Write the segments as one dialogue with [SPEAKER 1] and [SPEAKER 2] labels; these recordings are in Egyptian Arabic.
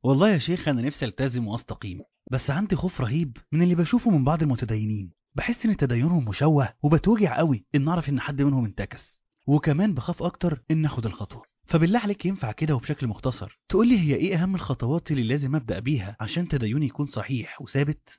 [SPEAKER 1] والله يا شيخ أنا نفسي ألتزم وأستقيم بس عندي خوف رهيب من اللي بشوفه من بعض المتدينين بحس إن تدينهم مشوه وبتوجع قوي إن أعرف إن حد منهم انتكس وكمان بخاف أكتر إن أخد الخطوة فبالله عليك ينفع كده وبشكل مختصر تقول لي هي إيه أهم الخطوات اللي لازم أبدأ بيها عشان تديني يكون صحيح وثابت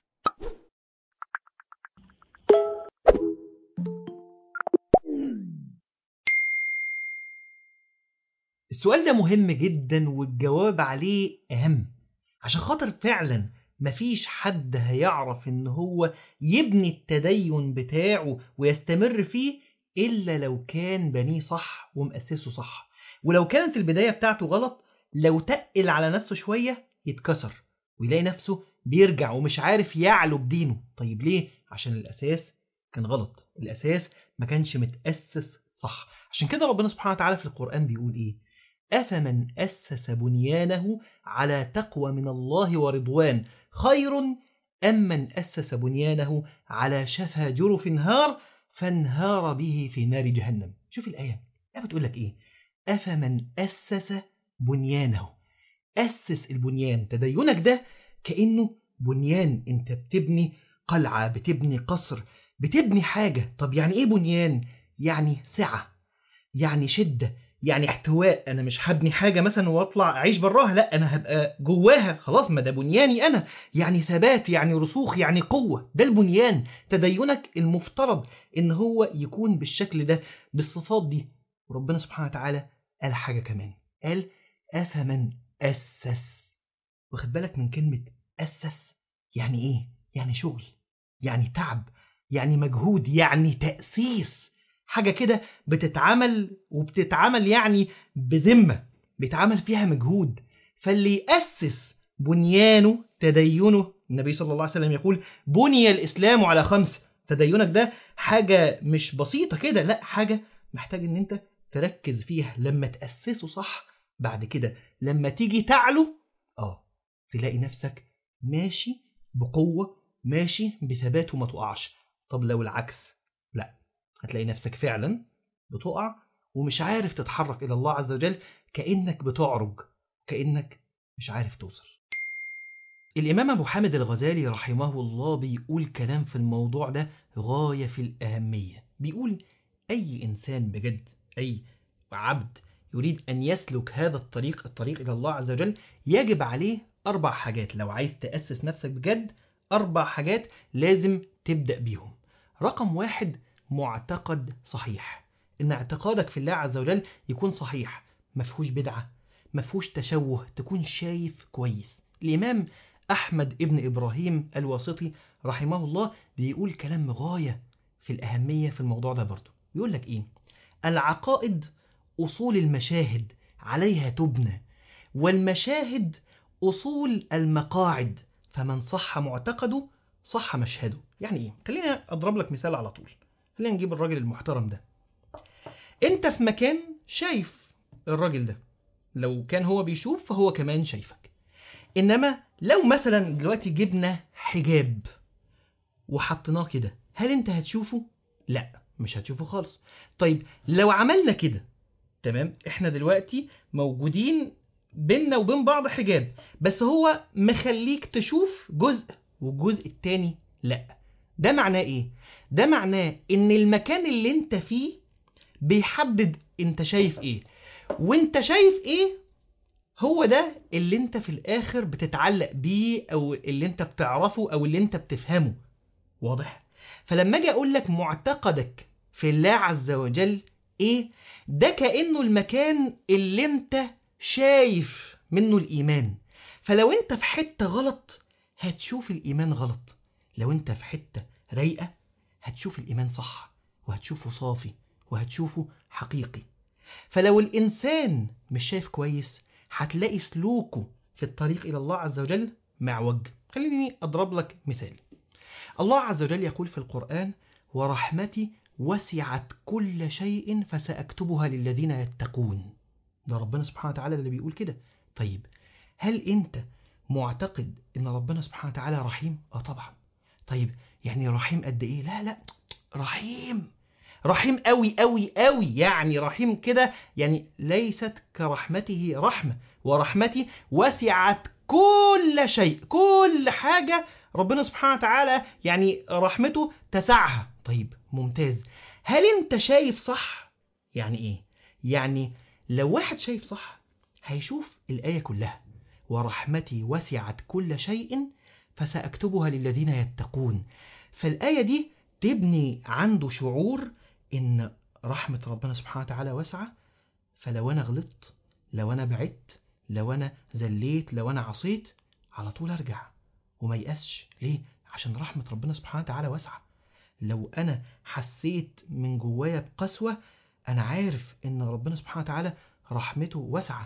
[SPEAKER 2] السؤال ده مهم جدا والجواب عليه أهم عشان خاطر فعلا مفيش حد هيعرف ان هو يبني التدين بتاعه ويستمر فيه إلا لو كان بنيه صح ومأسسه صح ولو كانت البداية بتاعته غلط لو تقل على نفسه شوية يتكسر ويلاقي نفسه بيرجع ومش عارف يعلو بدينه طيب ليه؟ عشان الأساس كان غلط الأساس ما كانش متأسس صح عشان كده ربنا سبحانه وتعالى في القرآن بيقول إيه أفمن أسس بنيانه على تقوى من الله ورضوان خير أم من أسس بنيانه على شفا جرف هار فانهار به في نار جهنم شوف الآية الآية بتقول لك إيه أفمن أسس بنيانه أسس البنيان تدينك ده كأنه بنيان أنت بتبني قلعة بتبني قصر بتبني حاجة طب يعني إيه بنيان يعني سعة يعني شدة يعني احتواء انا مش هبني حاجه مثلا واطلع اعيش براها لا انا هبقى جواها خلاص ما ده بنياني انا يعني ثبات يعني رسوخ يعني قوه ده البنيان تدينك المفترض ان هو يكون بالشكل ده بالصفات دي وربنا سبحانه وتعالى قال حاجه كمان قال افمن اسس واخد بالك من كلمه اسس يعني ايه يعني شغل يعني تعب يعني مجهود يعني تاسيس حاجة كده بتتعمل وبتتعمل يعني بذمة بيتعمل فيها مجهود فاللي يأسس بنيانه تدينه النبي صلى الله عليه وسلم يقول بني الإسلام على خمس تدينك ده حاجة مش بسيطة كده لا حاجة محتاج ان انت تركز فيها لما تأسسه صح بعد كده لما تيجي تعلو اه تلاقي نفسك ماشي بقوة ماشي بثبات وما تقعش طب لو العكس لا هتلاقي نفسك فعلا بتقع ومش عارف تتحرك إلى الله عز وجل كأنك بتعرج كأنك مش عارف توصل الإمام أبو حامد الغزالي رحمه الله بيقول كلام في الموضوع ده غاية في الأهمية بيقول أي إنسان بجد أي عبد يريد أن يسلك هذا الطريق الطريق إلى الله عز وجل يجب عليه أربع حاجات لو عايز تأسس نفسك بجد أربع حاجات لازم تبدأ بيهم رقم واحد معتقد صحيح ان اعتقادك في الله عز وجل يكون صحيح ما فيهوش بدعه ما فيهوش تشوه تكون شايف كويس الامام احمد ابن ابراهيم الواسطي رحمه الله بيقول كلام غايه في الاهميه في الموضوع ده برضه بيقول لك ايه العقائد اصول المشاهد عليها تبنى والمشاهد اصول المقاعد فمن صح معتقده صح مشهده يعني ايه خليني اضرب لك مثال على طول خلينا نجيب الراجل المحترم ده انت في مكان شايف الراجل ده لو كان هو بيشوف فهو كمان شايفك انما لو مثلا دلوقتي جبنا حجاب وحطيناه كده هل انت هتشوفه لا مش هتشوفه خالص طيب لو عملنا كده تمام احنا دلوقتي موجودين بيننا وبين بعض حجاب بس هو مخليك تشوف جزء والجزء التاني لا ده معناه ايه ده معناه ان المكان اللي انت فيه بيحدد انت شايف ايه وانت شايف ايه هو ده اللي انت في الاخر بتتعلق بيه او اللي انت بتعرفه او اللي انت بتفهمه واضح فلما اجي اقول لك معتقدك في الله عز وجل ايه ده كانه المكان اللي انت شايف منه الايمان فلو انت في حته غلط هتشوف الايمان غلط لو انت في حته رايقه هتشوف الإيمان صح وهتشوفه صافي وهتشوفه حقيقي فلو الإنسان مش شايف كويس هتلاقي سلوكه في الطريق إلى الله عز وجل معوج خليني أضرب لك مثال الله عز وجل يقول في القرآن ورحمتي وسعت كل شيء فسأكتبها للذين يتقون ده ربنا سبحانه وتعالى اللي بيقول كده طيب هل أنت معتقد أن ربنا سبحانه وتعالى رحيم؟ آه طبعا طيب يعني رحيم قد ايه لا لا رحيم رحيم قوي قوي قوي يعني رحيم كده يعني ليست كرحمته رحمة ورحمتي وسعت كل شيء كل حاجة ربنا سبحانه وتعالى يعني رحمته تسعها طيب ممتاز هل انت شايف صح يعني ايه يعني لو واحد شايف صح هيشوف الآية كلها ورحمتي وسعت كل شيء فسأكتبها للذين يتقون فالآية دي تبني عنده شعور إن رحمة ربنا سبحانه وتعالى واسعة فلو أنا غلطت لو أنا بعدت لو أنا زليت لو أنا عصيت على طول أرجع وما يأسش ليه؟ عشان رحمة ربنا سبحانه وتعالى واسعة لو أنا حسيت من جوايا بقسوة أنا عارف إن ربنا سبحانه وتعالى رحمته واسعة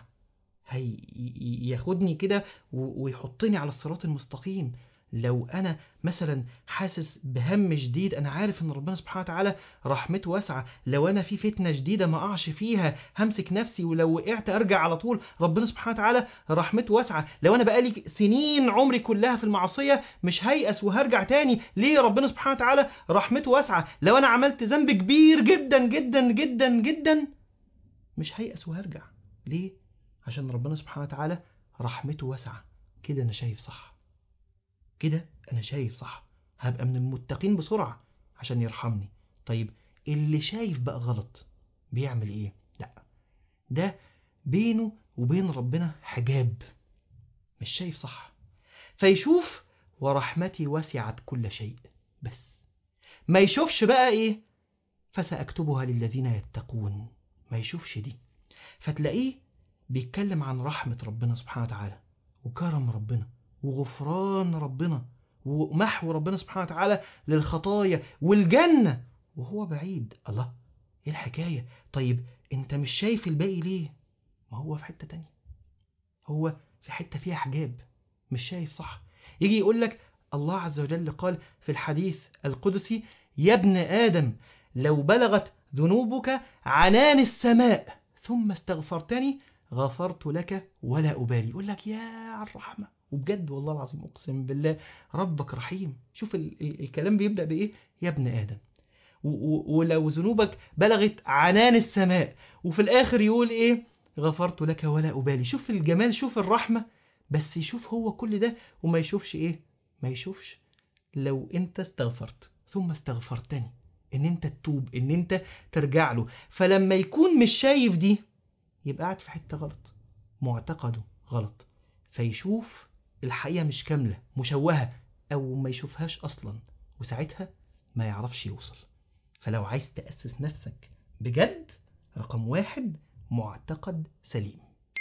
[SPEAKER 2] هياخدني كده و- ويحطني على الصراط المستقيم لو انا مثلا حاسس بهم شديد انا عارف ان ربنا سبحانه وتعالى رحمته واسعه لو انا في فتنه شديده ما اقعش فيها همسك نفسي ولو وقعت ارجع على طول ربنا سبحانه وتعالى رحمته واسعه لو انا بقالي سنين عمري كلها في المعصيه مش هيأس وهرجع تاني ليه ربنا سبحانه وتعالى رحمته واسعه لو انا عملت ذنب كبير جدا جدا جدا جدا مش هيأس وهرجع ليه عشان ربنا سبحانه وتعالى رحمته واسعه كده انا شايف صح كده انا شايف صح هبقى من المتقين بسرعه عشان يرحمني طيب اللي شايف بقى غلط بيعمل ايه لا ده بينه وبين ربنا حجاب مش شايف صح فيشوف ورحمتي وسعت كل شيء بس ما يشوفش بقى ايه فسأكتبها للذين يتقون ما يشوفش دي فتلاقيه بيتكلم عن رحمة ربنا سبحانه وتعالى وكرم ربنا وغفران ربنا ومحو ربنا سبحانه وتعالى للخطايا والجنة وهو بعيد الله ايه الحكاية طيب انت مش شايف الباقي ليه ما هو في حتة تانية هو في حتة فيها حجاب مش شايف صح يجي يقول لك الله عز وجل قال في الحديث القدسي يا ابن آدم لو بلغت ذنوبك عنان السماء ثم استغفرتني غفرت لك ولا أبالي يقول لك يا على الرحمة وبجد والله العظيم أقسم بالله ربك رحيم شوف ال ال الكلام بيبدأ بإيه يا ابن آدم و- و- ولو ذنوبك بلغت عنان السماء وفي الآخر يقول إيه غفرت لك ولا أبالي شوف الجمال شوف الرحمة بس يشوف هو كل ده وما يشوفش إيه ما يشوفش لو أنت استغفرت ثم استغفرتني ان انت تتوب ان انت ترجع له فلما يكون مش شايف دي يبقى قاعد في حته غلط معتقده غلط فيشوف الحقيقه مش كامله مشوهه او ما يشوفهاش اصلا وساعتها ما يعرفش يوصل فلو عايز تاسس نفسك بجد رقم واحد معتقد سليم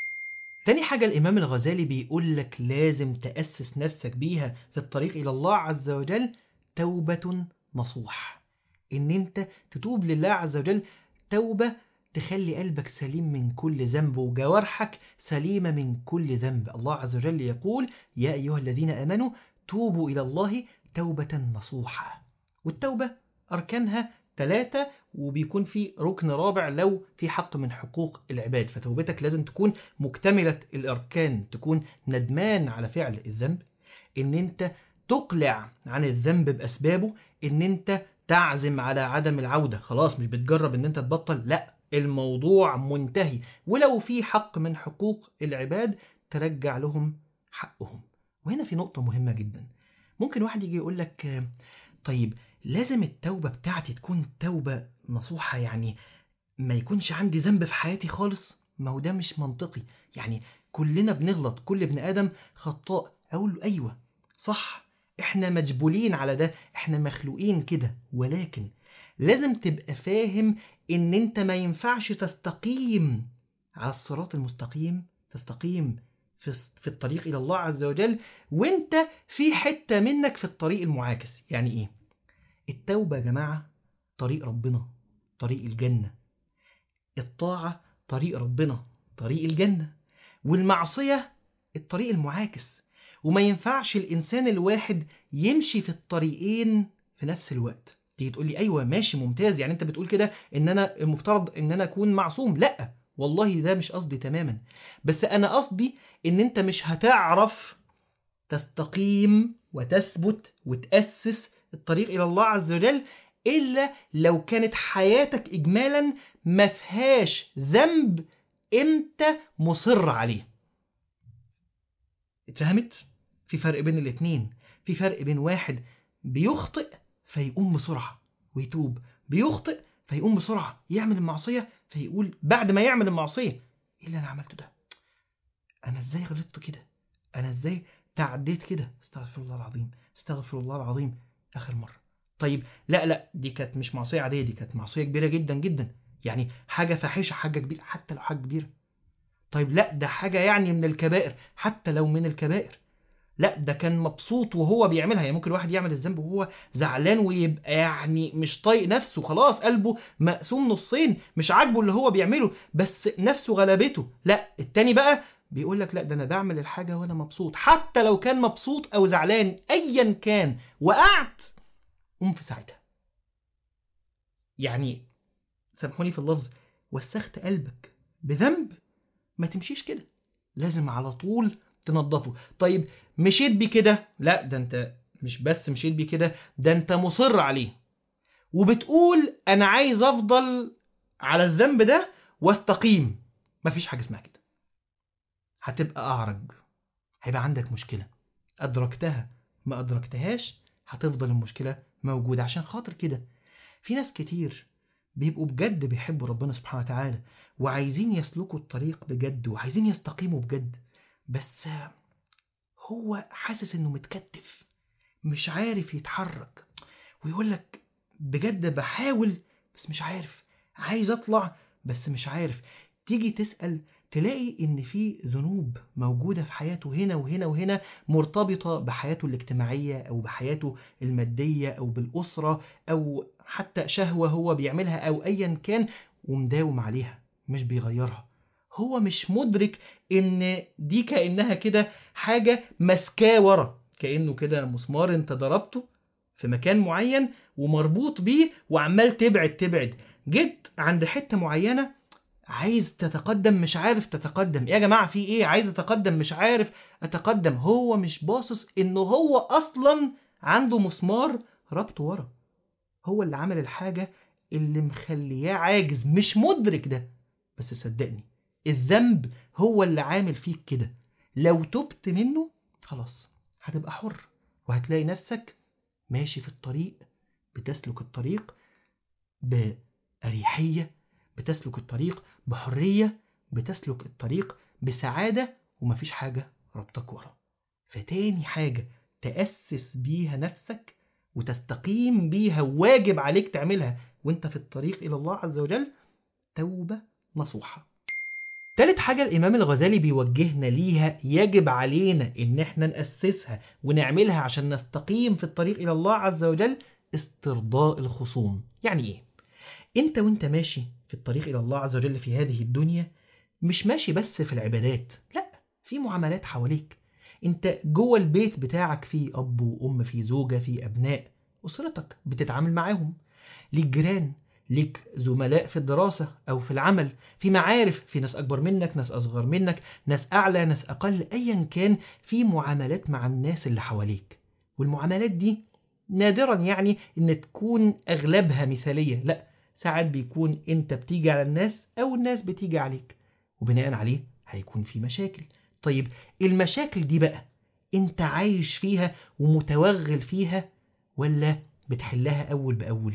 [SPEAKER 2] تاني حاجة الإمام الغزالي بيقول لك لازم تأسس نفسك بيها في الطريق إلى الله عز وجل توبة نصوح إن أنت تتوب لله عز وجل توبة تخلي قلبك سليم من كل ذنب وجوارحك سليمة من كل ذنب الله عز وجل يقول يا أيها الذين آمنوا توبوا إلى الله توبة نصوحة والتوبة أركانها ثلاثة وبيكون في ركن رابع لو في حق من حقوق العباد فتوبتك لازم تكون مكتملة الأركان تكون ندمان على فعل الذنب إن أنت تقلع عن الذنب بأسبابه إن أنت تعزم على عدم العودة خلاص مش بتجرب إن أنت تبطل لا الموضوع منتهي ولو في حق من حقوق العباد ترجع لهم حقهم وهنا في نقطة مهمة جدا ممكن واحد يجي يقول لك آه، طيب لازم التوبة بتاعتي تكون توبة نصوحة يعني ما يكونش عندي ذنب في حياتي خالص ما هو ده مش منطقي يعني كلنا بنغلط كل ابن آدم خطاء أقول له أيوة صح احنا مجبولين على ده احنا مخلوقين كده ولكن لازم تبقى فاهم ان انت ما ينفعش تستقيم على الصراط المستقيم تستقيم في في الطريق الى الله عز وجل وانت في حتة منك في الطريق المعاكس يعني ايه التوبة يا جماعة طريق ربنا طريق الجنة الطاعة طريق ربنا طريق الجنة والمعصية الطريق المعاكس وما ينفعش الإنسان الواحد يمشي في الطريقين في نفس الوقت تيجي تقول لي أيوة ماشي ممتاز يعني أنت بتقول كده إن أنا المفترض إن أنا أكون معصوم لأ والله ده مش قصدي تماما بس أنا قصدي إن أنت مش هتعرف تستقيم وتثبت وتأسس الطريق إلى الله عز وجل إلا لو كانت حياتك إجمالا ما فيهاش ذنب أنت مصر عليه اتفهمت في فرق بين الاتنين في فرق بين واحد بيخطئ فيقوم بسرعة ويتوب بيخطئ فيقوم بسرعة يعمل المعصية فيقول بعد ما يعمل المعصية ايه اللي انا عملته ده انا ازاي غلطت كده انا ازاي تعديت كده استغفر الله العظيم استغفر الله العظيم اخر مرة طيب لا لا دي كانت مش معصية عادية دي كانت معصية كبيرة جدا جدا يعني حاجة فاحشة حاجة كبيرة حتى لو حاجة كبيرة طيب لا ده حاجة يعني من الكبائر حتى لو من الكبائر لا ده كان مبسوط وهو بيعملها يعني ممكن الواحد يعمل الذنب وهو زعلان ويبقى يعني مش طايق نفسه خلاص قلبه مقسوم نصين مش عاجبه اللي هو بيعمله بس نفسه غلبته لا التاني بقى بيقول لك لا ده انا بعمل الحاجة وانا مبسوط حتى لو كان مبسوط او زعلان ايا كان وقعت قوم في ساعتها يعني سامحوني في اللفظ وسخت قلبك بذنب ما تمشيش كده لازم على طول تنظفه طيب مشيت بيه كده لا ده انت مش بس مشيت بيه كده ده انت مصر عليه وبتقول انا عايز افضل على الذنب ده واستقيم مفيش حاجه اسمها كده هتبقى اعرج هيبقى عندك مشكله ادركتها ما ادركتهاش هتفضل المشكله موجوده عشان خاطر كده في ناس كتير بيبقوا بجد بيحبوا ربنا سبحانه وتعالى وعايزين يسلكوا الطريق بجد وعايزين يستقيموا بجد بس هو حاسس انه متكتف مش عارف يتحرك ويقول لك بجد بحاول بس مش عارف عايز اطلع بس مش عارف تيجي تسأل تلاقي ان في ذنوب موجودة في حياته هنا وهنا وهنا مرتبطة بحياته الاجتماعية او بحياته المادية او بالاسرة او حتى شهوة هو بيعملها او ايا كان ومداوم عليها مش بيغيرها هو مش مدرك ان دي كانها كده حاجه ماسكاه ورا كانه كده مسمار انت ضربته في مكان معين ومربوط بيه وعمال تبعد تبعد جيت عند حته معينه عايز تتقدم مش عارف تتقدم يا جماعه في ايه عايز اتقدم مش عارف اتقدم هو مش باصص انه هو اصلا عنده مسمار ربطه ورا هو اللي عمل الحاجه اللي مخلياه عاجز مش مدرك ده بس صدقني الذنب هو اللي عامل فيك كده لو تبت منه خلاص هتبقى حر وهتلاقي نفسك ماشي في الطريق بتسلك الطريق بأريحية بتسلك الطريق بحرية بتسلك الطريق بسعادة ومفيش حاجة ربطك ورا فتاني حاجة تأسس بيها نفسك وتستقيم بيها واجب عليك تعملها وانت في الطريق إلى الله عز وجل توبة نصوحة تالت حاجة الإمام الغزالي بيوجهنا ليها يجب علينا إن احنا نأسسها ونعملها عشان نستقيم في الطريق إلى الله عز وجل استرضاء الخصوم يعني إيه؟ أنت وأنت ماشي في الطريق إلى الله عز وجل في هذه الدنيا مش ماشي بس في العبادات لا في معاملات حواليك أنت جوه البيت بتاعك في أب وأم في زوجة في أبناء أسرتك بتتعامل معاهم ليك جيران ليك زملاء في الدراسة أو في العمل في معارف في ناس أكبر منك ناس أصغر منك ناس أعلى ناس أقل أيا كان في معاملات مع الناس اللي حواليك والمعاملات دي نادرا يعني إن تكون أغلبها مثالية لا ساعات بيكون أنت بتيجي على الناس أو الناس بتيجي عليك وبناء عليه هيكون في مشاكل طيب المشاكل دي بقى أنت عايش فيها ومتوغل فيها ولا بتحلها أول بأول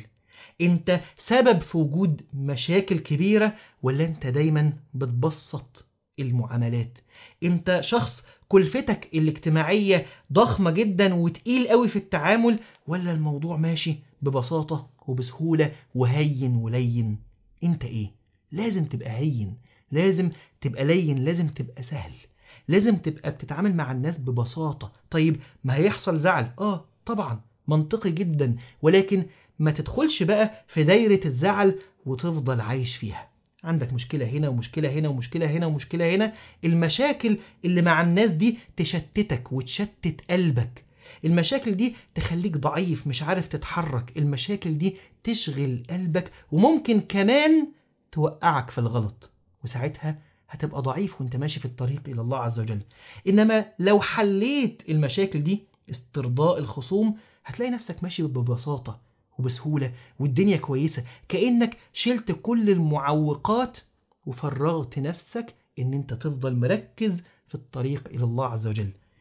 [SPEAKER 2] انت سبب في وجود مشاكل كبيرة ولا انت دايما بتبسط المعاملات انت شخص كلفتك الاجتماعية ضخمة جدا وتقيل قوي في التعامل ولا الموضوع ماشي ببساطة وبسهولة وهين ولين انت ايه لازم تبقى هين لازم تبقى لين لازم تبقى سهل لازم تبقى بتتعامل مع الناس ببساطة طيب ما هيحصل زعل اه طبعا منطقي جدا ولكن ما تدخلش بقى في دايرة الزعل وتفضل عايش فيها عندك مشكلة هنا ومشكلة هنا ومشكلة هنا ومشكلة هنا المشاكل اللي مع الناس دي تشتتك وتشتت قلبك المشاكل دي تخليك ضعيف مش عارف تتحرك المشاكل دي تشغل قلبك وممكن كمان توقعك في الغلط وساعتها هتبقى ضعيف وانت ماشي في الطريق إلى الله عز وجل إنما لو حليت المشاكل دي استرضاء الخصوم هتلاقي نفسك ماشي ببساطة وبسهولة والدنيا كويسة كأنك شلت كل المعوقات وفرغت نفسك ان انت تفضل مركز في الطريق الى الله عز وجل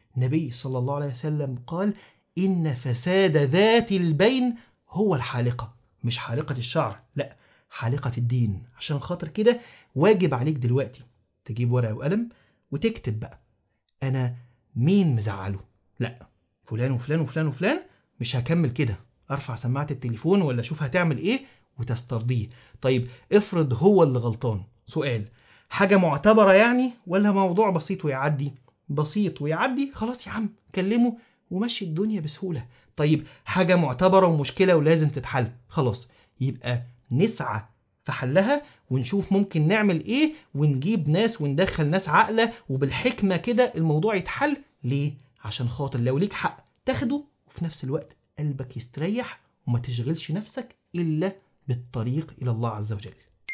[SPEAKER 2] النبي صلى الله عليه وسلم قال إن فساد ذات البين هو الحالقة مش حالقة الشعر لا حالقة الدين عشان خاطر كده واجب عليك دلوقتي تجيب ورقة وقلم وتكتب بقى أنا مين مزعله لا فلان وفلان وفلان وفلان مش هكمل كده ارفع سماعة التليفون ولا اشوف هتعمل ايه وتسترضيه طيب افرض هو اللي غلطان سؤال حاجة معتبرة يعني ولا موضوع بسيط ويعدي بسيط ويعدي خلاص يا عم كلمه ومشي الدنيا بسهولة طيب حاجة معتبرة ومشكلة ولازم تتحل خلاص يبقى نسعى في حلها ونشوف ممكن نعمل ايه ونجيب ناس وندخل ناس عاقلة وبالحكمة كده الموضوع يتحل ليه؟ عشان خاطر لو ليك حق تاخده وفي نفس الوقت قلبك يستريح وما تشغلش نفسك إلا بالطريق إلى الله عز وجل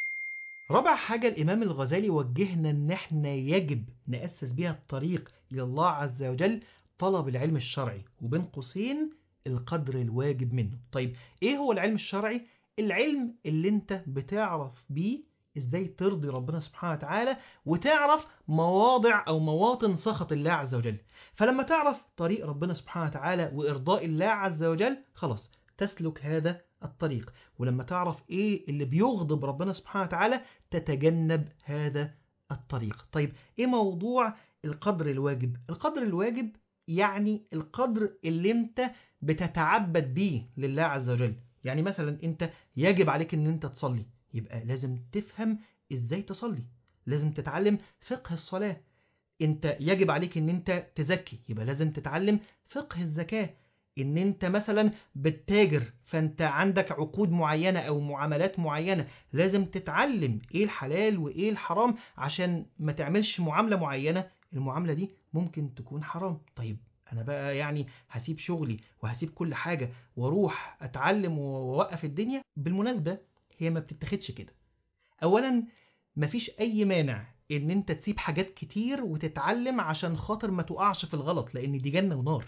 [SPEAKER 2] رابع حاجة الإمام الغزالي وجهنا إن إحنا يجب نأسس بيها الطريق إلى الله عز وجل طلب العلم الشرعي وبين قوسين القدر الواجب منه طيب إيه هو العلم الشرعي؟ العلم اللي أنت بتعرف بيه إزاي ترضي ربنا سبحانه وتعالى وتعرف مواضع أو مواطن سخط الله عز وجل فلما تعرف طريق ربنا سبحانه وتعالى وإرضاء الله عز وجل خلاص تسلك هذا الطريق ولما تعرف ايه اللي بيغضب ربنا سبحانه وتعالى تتجنب هذا الطريق طيب ايه موضوع القدر الواجب القدر الواجب يعني القدر اللي انت بتتعبد بيه لله عز وجل يعني مثلا انت يجب عليك ان انت تصلي يبقى لازم تفهم ازاي تصلي لازم تتعلم فقه الصلاة انت يجب عليك ان انت تزكي يبقى لازم تتعلم فقه الزكاة ان انت مثلا بتتاجر فانت عندك عقود معينة او معاملات معينة لازم تتعلم ايه الحلال وايه الحرام عشان ما تعملش معاملة معينة المعاملة دي ممكن تكون حرام طيب انا بقى يعني هسيب شغلي وهسيب كل حاجة واروح اتعلم واوقف الدنيا بالمناسبة هي ما بتتاخدش كده اولا مفيش اي مانع ان انت تسيب حاجات كتير وتتعلم عشان خاطر ما تقعش في الغلط لان دي جنة ونار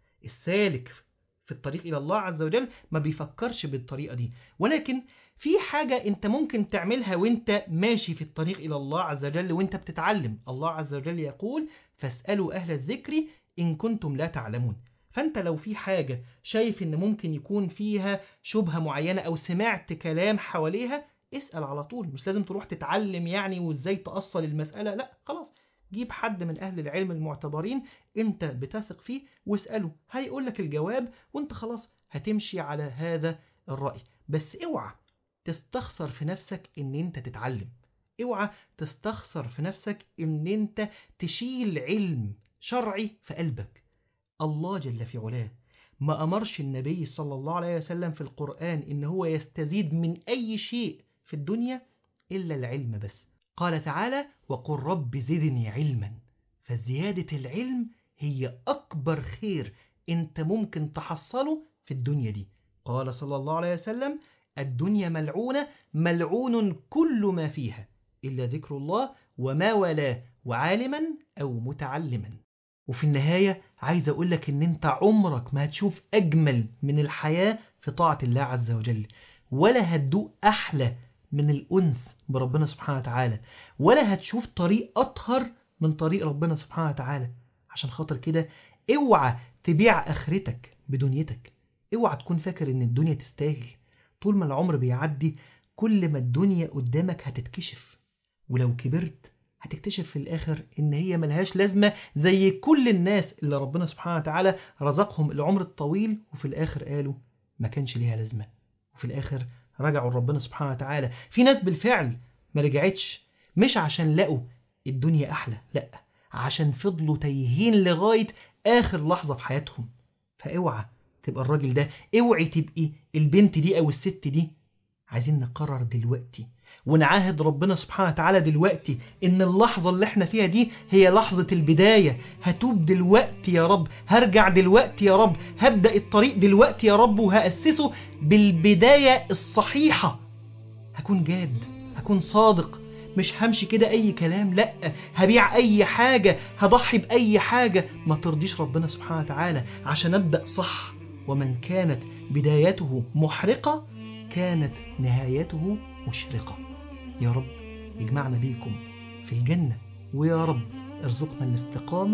[SPEAKER 2] السالك في الطريق إلى الله عز وجل ما بيفكرش بالطريقة دي ولكن في حاجة انت ممكن تعملها وانت ماشي في الطريق إلى الله عز وجل وانت بتتعلم الله عز وجل يقول فاسألوا أهل الذكر إن كنتم لا تعلمون فانت لو في حاجة شايف ان ممكن يكون فيها شبهة معينة او سمعت كلام حواليها اسأل على طول مش لازم تروح تتعلم يعني وازاي تأصل المسألة لا خلاص جيب حد من أهل العلم المعتبرين أنت بتثق فيه واسأله هيقول لك الجواب وأنت خلاص هتمشي على هذا الرأي بس اوعى تستخسر في نفسك أن أنت تتعلم اوعى تستخسر في نفسك أن أنت تشيل علم شرعي في قلبك الله جل في علاه ما أمرش النبي صلى الله عليه وسلم في القرآن إن هو يستزيد من أي شيء في الدنيا إلا العلم بس قال تعالى وقل رب زدني علما فزيادة العلم هي أكبر خير أنت ممكن تحصله في الدنيا دي قال صلى الله عليه وسلم الدنيا ملعونة ملعون كل ما فيها إلا ذكر الله وما والاه وعالما أو متعلما وفي النهاية عايز أقول لك إن أنت عمرك ما هتشوف أجمل من الحياة في طاعة الله عز وجل ولا هتدوق أحلى من الأنس بربنا سبحانه وتعالى ولا هتشوف طريق أطهر من طريق ربنا سبحانه وتعالى عشان خاطر كده اوعى تبيع آخرتك بدنيتك اوعى تكون فاكر ان الدنيا تستاهل طول ما العمر بيعدي كل ما الدنيا قدامك هتتكشف ولو كبرت هتكتشف في الآخر إن هي ملهاش لازمة زي كل الناس اللي ربنا سبحانه وتعالى رزقهم العمر الطويل وفي الآخر قالوا ما كانش ليها لازمة وفي الآخر رجعوا لربنا سبحانه وتعالى في ناس بالفعل ما رجعتش مش عشان لقوا الدنيا أحلى لأ عشان فضلوا تايهين لغاية آخر لحظة في حياتهم فاوعى تبقى الراجل ده اوعي تبقي البنت دي أو الست دي عايزين نقرر دلوقتي ونعاهد ربنا سبحانه وتعالى دلوقتي ان اللحظة اللي احنا فيها دي هي لحظة البداية هتوب دلوقتي يا رب هرجع دلوقتي يا رب هبدأ الطريق دلوقتي يا رب وهأسسه بالبداية الصحيحة هكون جاد هكون صادق مش همشي كده اي كلام لا هبيع اي حاجة هضحي باي حاجة ما ترضيش ربنا سبحانه وتعالى عشان ابدأ صح ومن كانت بدايته محرقة كانت نهايته مشرقة يا رب يجمعنا بيكم في الجنة ويا رب ارزقنا الاستقامة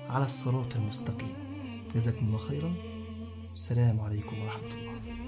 [SPEAKER 2] على الصراط المستقيم جزاكم الله خيرا السلام عليكم ورحمة الله